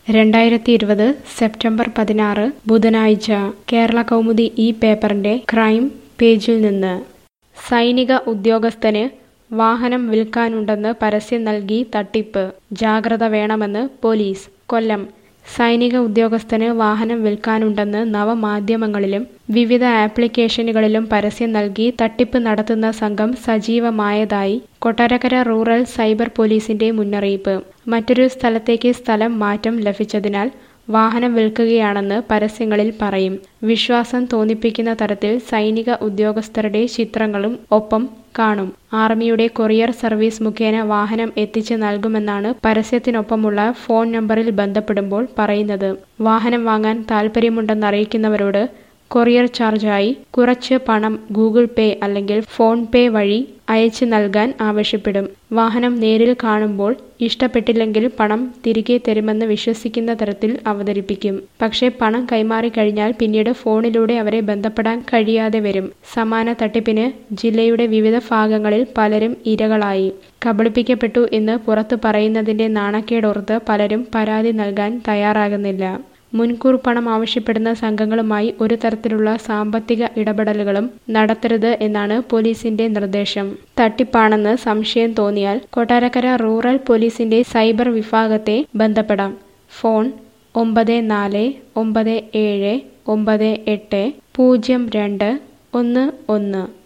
രണ്ടായിരത്തി ഇരുപത് സെപ്റ്റംബർ പതിനാറ് ബുധനാഴ്ച കേരള കൗമുദി ഈ പേപ്പറിന്റെ ക്രൈം പേജിൽ നിന്ന് സൈനിക ഉദ്യോഗസ്ഥന് വാഹനം വിൽക്കാനുണ്ടെന്ന് പരസ്യം നൽകി തട്ടിപ്പ് ജാഗ്രത വേണമെന്ന് പോലീസ് കൊല്ലം സൈനിക ഉദ്യോഗസ്ഥന് വാഹനം വിൽക്കാനുണ്ടെന്ന് നവമാധ്യമങ്ങളിലും വിവിധ ആപ്ലിക്കേഷനുകളിലും പരസ്യം നൽകി തട്ടിപ്പ് നടത്തുന്ന സംഘം സജീവമായതായി കൊട്ടാരക്കര റൂറൽ സൈബർ പോലീസിന്റെ മുന്നറിയിപ്പ് മറ്റൊരു സ്ഥലത്തേക്ക് സ്ഥലം മാറ്റം ലഭിച്ചതിനാൽ വാഹനം വിൽക്കുകയാണെന്ന് പരസ്യങ്ങളിൽ പറയും വിശ്വാസം തോന്നിപ്പിക്കുന്ന തരത്തിൽ സൈനിക ഉദ്യോഗസ്ഥരുടെ ചിത്രങ്ങളും ഒപ്പം കാണും ആർമിയുടെ കൊറിയർ സർവീസ് മുഖേന വാഹനം എത്തിച്ച് നൽകുമെന്നാണ് പരസ്യത്തിനൊപ്പമുള്ള ഫോൺ നമ്പറിൽ ബന്ധപ്പെടുമ്പോൾ പറയുന്നത് വാഹനം വാങ്ങാൻ താൽപ്പര്യമുണ്ടെന്നറിയിക്കുന്നവരോട് കൊറിയർ ചാർജായി കുറച്ച് പണം ഗൂഗിൾ പേ അല്ലെങ്കിൽ ഫോൺ പേ വഴി അയച്ചു നൽകാൻ ആവശ്യപ്പെടും വാഹനം നേരിൽ കാണുമ്പോൾ ഇഷ്ടപ്പെട്ടില്ലെങ്കിൽ പണം തിരികെ തരുമെന്ന് വിശ്വസിക്കുന്ന തരത്തിൽ അവതരിപ്പിക്കും പക്ഷേ പണം കൈമാറി കഴിഞ്ഞാൽ പിന്നീട് ഫോണിലൂടെ അവരെ ബന്ധപ്പെടാൻ കഴിയാതെ വരും സമാന തട്ടിപ്പിന് ജില്ലയുടെ വിവിധ ഭാഗങ്ങളിൽ പലരും ഇരകളായി കബളിപ്പിക്കപ്പെട്ടു എന്ന് പുറത്തു പറയുന്നതിന്റെ നാണക്കേടോർത്ത് പലരും പരാതി നൽകാൻ തയ്യാറാകുന്നില്ല മുൻകൂർ പണം ആവശ്യപ്പെടുന്ന സംഘങ്ങളുമായി ഒരു തരത്തിലുള്ള സാമ്പത്തിക ഇടപെടലുകളും നടത്തരുത് എന്നാണ് പോലീസിന്റെ നിർദ്ദേശം തട്ടിപ്പാണെന്ന് സംശയം തോന്നിയാൽ കൊട്ടാരക്കര റൂറൽ പോലീസിന്റെ സൈബർ വിഭാഗത്തെ ബന്ധപ്പെടാം ഫോൺ ഒമ്പത് നാല് ഒമ്പത് ഏഴ് ഒമ്പത് എട്ട് പൂജ്യം രണ്ട് ഒന്ന് ഒന്ന്